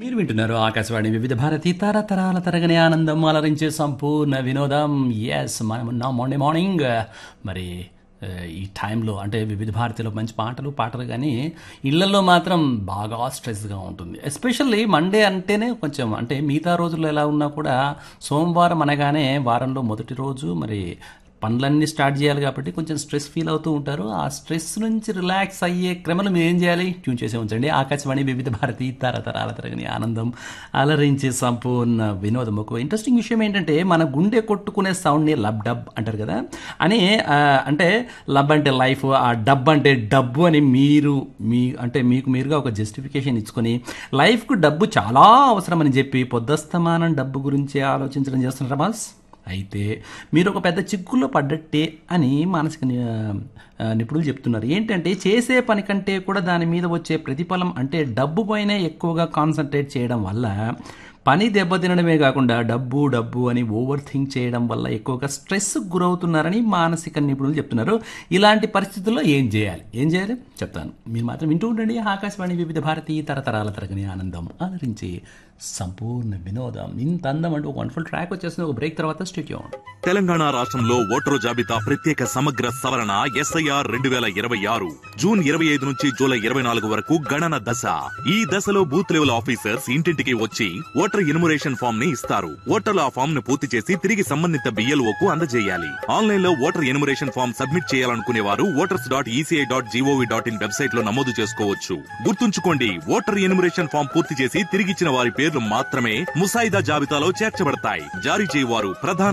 మీరు వింటున్నారు ఆకాశవాణి వివిధ భారతి తరతరాల తరగని ఆనందం అలరించే సంపూర్ణ వినోదం ఎస్ మనం నా మార్నింగ్ మార్నింగ్ మరి ఆ, ఈ టైంలో అంటే వివిధ భారతిలో మంచి పాటలు పాటలు కానీ ఇళ్లలో మాత్రం బాగా స్ట్రెస్గా ఉంటుంది ఎస్పెషల్లీ మండే అంటేనే కొంచెం అంటే మిగతా రోజుల్లో ఎలా ఉన్నా కూడా సోమవారం అనగానే వారంలో మొదటి రోజు మరి పనులన్నీ స్టార్ట్ చేయాలి కాబట్టి కొంచెం స్ట్రెస్ ఫీల్ అవుతూ ఉంటారు ఆ స్ట్రెస్ నుంచి రిలాక్స్ అయ్యే క్రమంలో మీరు ఏం చేయాలి ట్యూన్ చేసే ఉంచండి ఆకాశవాణి వివిధ భారతి తరతరాల తరగని ఆనందం అలరించే సంపూర్ణ వినోదం ఒక ఇంట్రెస్టింగ్ విషయం ఏంటంటే మన గుండె కొట్టుకునే సౌండ్ని లబ్ డబ్ అంటారు కదా అని ఆ, అంటే లబ్ అంటే లైఫ్ ఆ డబ్ అంటే డబ్బు అని మీరు మీ అంటే మీకు మీరుగా ఒక జస్టిఫికేషన్ ఇచ్చుకొని లైఫ్కు డబ్బు చాలా అవసరం అని చెప్పి పొద్దస్తమానం డబ్బు గురించి ఆలోచించడం చేస్తున్నారా బాస్ అయితే మీరు ఒక పెద్ద చిక్కుల్లో పడ్డట్టే అని మానసిక ని- ఆ, నిపుణులు చెప్తున్నారు ఏంటంటే చేసే పని కంటే కూడా దాని మీద వచ్చే ప్రతిఫలం అంటే డబ్బు పైనే ఎక్కువగా కాన్సన్ట్రేట్ చేయడం వల్ల పని దెబ్బతినడమే కాకుండా డబ్బు డబ్బు అని ఓవర్ థింక్ చేయడం వల్ల ఎక్కువగా స్ట్రెస్ గురవుతున్నారని మానసిక నిపుణులు చెప్తున్నారు ఇలాంటి పరిస్థితుల్లో ఏం చేయాలి ఏం చేయాలి చెప్తాను మీరు మాత్రం వింటూ ఉండండి ఆకాశవాణి వివిధ భారతి తరతరాల తరగని ఆనందం అలరించి సంపూర్ణ వినోదం ఇంత అందం అంటూ ఒక వండర్ఫుల్ ట్రాక్ వచ్చేసింది ఒక బ్రేక్ తర్వాత స్టూడియో తెలంగాణ రాష్ట్రంలో ఓటరు జాబితా ప్రత్యేక సమగ్ర సవరణ ఎస్ఐఆర్ రెండు వేల ఇరవై ఆరు జూన్ ఇరవై ఐదు నుంచి జూలై ఇరవై నాలుగు వరకు గణన దశ ఈ దశలో బూత్ లెవెల్ ఆఫీసర్స్ ఇంటింటికి వచ్చి ఓటర్ ఇనుమరేషన్ ఫామ్ ని ఇస్తారు ఓటర్లు ఆ ఫామ్ ను పూర్తి చేసి తిరిగి సంబంధిత బిఎల్ఓ కు అందజేయాలి ఆన్లైన్ లో ఓటర్ ఎనుమరేషన్ ఫామ్ సబ్మిట్ చేయాలనుకునే వారు voters dot ECI dot GOV dot in website లో నమోదు చేసుకోవచ్చు గుర్తుంచుకోండి ఓటర్ ఎనుమరేషన్ ఫామ్ పూర్తి చేసి తిరిగిచ్చిన వారి పేర్లు మాత్రమే ముసాయిదా జాబితాలో చేర్చబడతాయి జారీ చేయవారు ప్రధాన